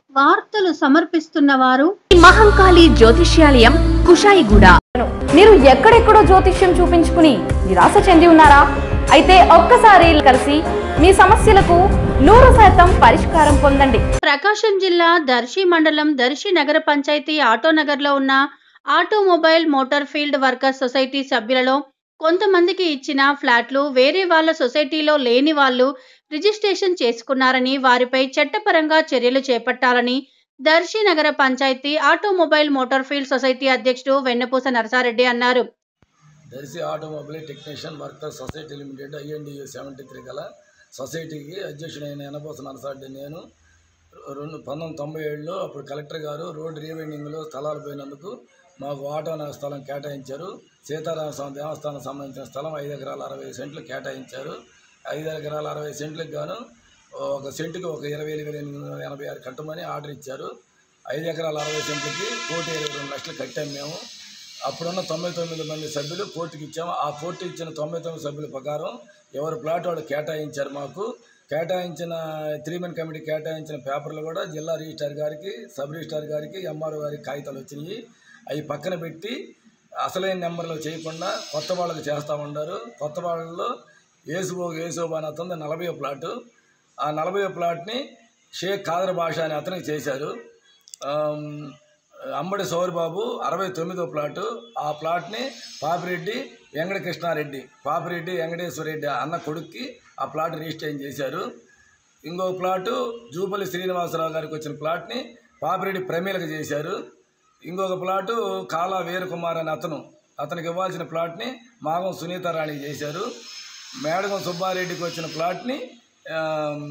వార్తలు సమర్పిస్తున్న వారు మహంకాళి జ్యోతిష్యాలయం కుషాయిగూడ మీరు ఎక్కడెక్కడో జ్యోతిష్యం చూపించుకుని నిరాశ చెంది ఉన్నారా అయితే ఒక్కసారి కలిసి మీ సమస్యలకు నూరు శాతం పరిష్కారం పొందండి ప్రకాశం జిల్లా దర్శి మండలం దర్శి నగర పంచాయతీ ఆటో నగర్లో ఉన్న automobile motor field workers society సభ్యులలో కొంతమందికి ఇచ్చిన ఫ్లాట్లు వేరే వాళ్ళ సొసైటీలో లేని వాళ్ళు రిజిస్ట్రేషన్ చేసుకున్నారని వారిపై చట్టపరంగా చర్యలు చేపట్టాలని దర్శి నగర panchayat automobile motor field society అధ్యక్షుడు వెన్నపూస నరసారెడ్డి అన్నారు Darsi automobile technician worker society limited INDU seventy three గల సొసైటీకి అధ్యక్షుడైన ఎనబోస నరసారెడ్డి నేను రెండు పంతొమ్మిది తొంభై ఏడులో అప్పుడు కలెక్టర్ గారు రోడ్ రీవెండింగ్లో స్థలాలు పోయినందుకు మాకు ఆటో స్థలం కేటాయించారు సీతారామ స్వామి దేవస్థానం సంబంధించిన స్థలం ఐదు ఎకరాల అరవై సెంట్లు కేటాయించారు ఐదు ఎకరాల అరవై సెంట్లకు గాను ఒక సెంటుకి ఒక ఇరవై వేల ఎనిమిది వందల ఎనభై ఆరు కట్టమని ఆర్డర్ ఇచ్చారు ఐదు ఎకరాల అరవై సెంట్లకి కోటి ఇరవై రెండు లక్షలు కట్టాము మేము అప్పుడున్న తొంభై తొమ్మిది మంది సభ్యులు కోర్టుకి ఇచ్చాము ఆ కోర్టు ఇచ్చిన తొంభై తొమ్మిది సభ్యుల ప్రకారం ఎవరు ప్లాట్ వాళ్ళు కేటాయించారు మాకు కేటాయించిన త్రీ మెన్ కమిటీ కేటాయించిన పేపర్లు కూడా జిల్లా రిజిస్ట్రార్ గారికి సబ్ రిజిస్ట్రార్ గారికి ఎంఆర్ఓ గారికి కాగితాలు వచ్చినాయి అవి పక్కన పెట్టి అసలైన నెంబర్లు చేయకుండా కొత్త వాళ్ళకి చేస్తూ ఉన్నారు కొత్త వాళ్ళలో ఏసుబో ఏసుబో అని అతను నలభై ప్లాటు ఆ నలభై ప్లాట్ని షేక్ కాదర్ భాష అని అతనికి చేశారు ఆమ్, అంబడి సౌరిబాబు అరవై తొమ్మిదో ప్లాటు ఆ ప్లాట్ని పాపిరెడ్డి వెంకట కృష్ణారెడ్డి పాపిరెడ్డి వెంకటేశ్వర రెడ్డి అన్న కొడుక్కి ఆ ప్లాట్ రిజిస్ట్రేషన్ చేశారు ఇంకో ప్లాటు జూపల్లి శ్రీనివాసరావు గారికి వచ్చిన ప్లాట్ని పాపిరెడ్డి ప్రమీలకు చేశారు ఇంకొక ప్లాటు కాలా వీరకుమార్ అని అతను అతనికి ఇవ్వాల్సిన ప్లాట్ని మాగం సునీతారాణికి చేశారు మేడగం సుబ్బారెడ్డికి వచ్చిన ప్లాట్ని ఆమ్,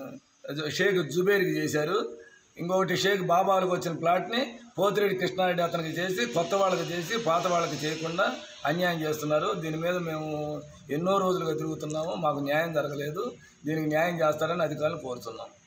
షేక్ జుబేర్కి చేశారు ఇంకొకటి షేక్ బాబాలకు వచ్చిన ప్లాట్ని పోతిరెడ్డి కృష్ణారెడ్డి అతనికి చేసి కొత్త వాళ్ళకి చేసి పాత వాళ్ళకి చేయకుండా అన్యాయం చేస్తున్నారు దీని మీద మేము ఎన్నో రోజులుగా తిరుగుతున్నాము మాకు న్యాయం జరగలేదు దీనికి న్యాయం చేస్తారని అధికారులు కోరుతున్నాం